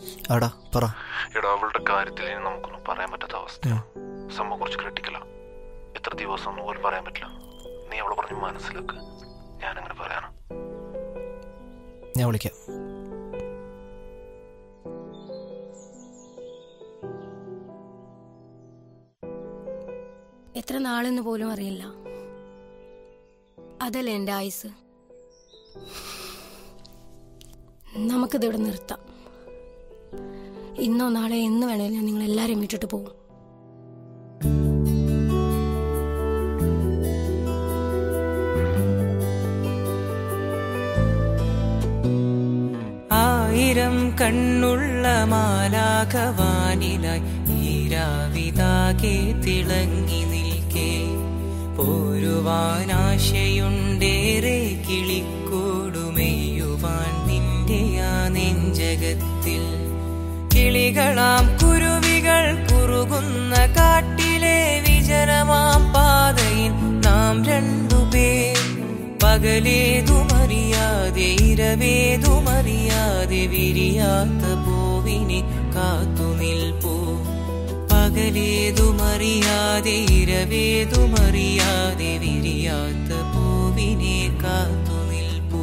ആടാ പറ എടാ അവളുടെ കാര്യത്തിൽ ഇനി നമുക്കൊന്നും പറയാൻ പറ്റാത്ത അവസ്ഥയാണ് സംഭവം കുറച്ച് ക്രിട്ടിക്കലാ എത്ര ദിവസം എന്ന് പോലും പറയാൻ പറ്റില്ല നീ അവളെ പറഞ്ഞ് മനസ്സിലാക്ക് ഞാൻ അങ്ങനെ പറയാനാ ഞാൻ വിളിക്കാം എത്ര നാളെന്ന് പോലും അറിയില്ല അതല്ലേ എൻ്റെ ആയുസ് നമുക്കിതിവിടെ നിർത്താം ഇന്നോ നാളെ എന്ന് വേണേലും ഞാൻ നിങ്ങൾ എല്ലാവരെയും വിട്ടിട്ട് പോകും ആയിരം കണ്ണുള്ള മാലാഖവാനിലായി ഈരാവിതാകെ തിളങ്ങി നിൽക്കേ പോരുവാനാശയുണ്ടേറെ കിളിക്കൂടുമെയ്യുവാൻ നിന്റെ ആ നെഞ്ചകത്തിൽ കിളികളാം കുരുവികൾ കുറുകുന്ന കാട്ടിലെ വിജനമാം പാതയിൽ നാം രണ്ടുപേർ പകലേതുമറിയാതെ ഇരവേതുമറിയാതെ വിരിയാത്ത പൂവിനെ കാത്തു നിൽപ്പൂ പകലേതുമറിയാതെ ഇരവേതുമറിയാതെ വിരിയാത്ത പൂവിനെ കാത്തു നിൽപ്പൂ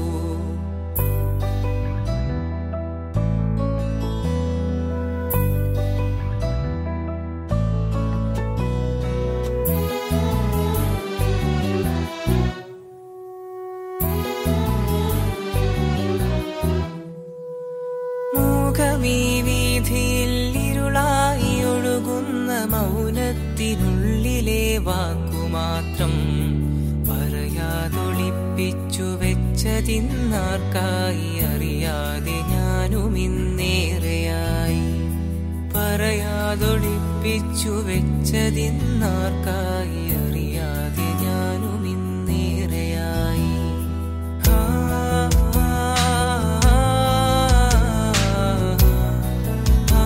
മൂകമീ വീതിയിൽ ഇരുളായി ഒഴുകുന്ന മൗനത്തിനുള്ളിലെ വാക്കുമാത്രം പറയാതൊളിപ്പിച്ചു വെച്ചതിന്നാർക്കായി അറിയാതെ ഞാനും ഇന്നേറെയായി പറയാതൊളിപ്പിച്ചു വെച്ചതിന്നാർക്കായി അറിയാതെ ഞാനും ഇന്നേറെയായി ആ, ആ, ആ,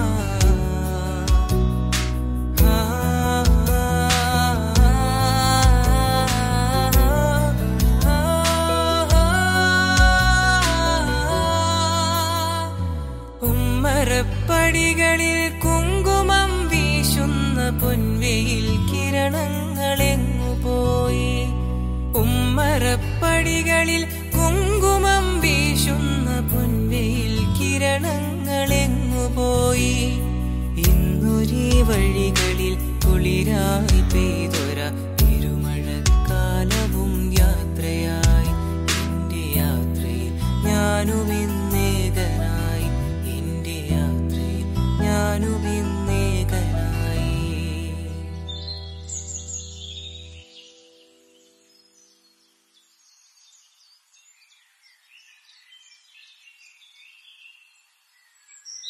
ഉമ്മരപ്പടികളിൽ കുങ്കുമം വീശുന്ന പൊൻവെയിൽ കിരണങ്ങളെങ്ങു പോയി ഉമ്മരപ്പടികളിൽ കുങ്കുമം വീശുന്ന പൊൻവെയിൽ കിരണങ്ങളെങ്ങു പോയി ഇന്നൊരേ വഴികളിൽ കുളിരായി പെയ്തൊരാ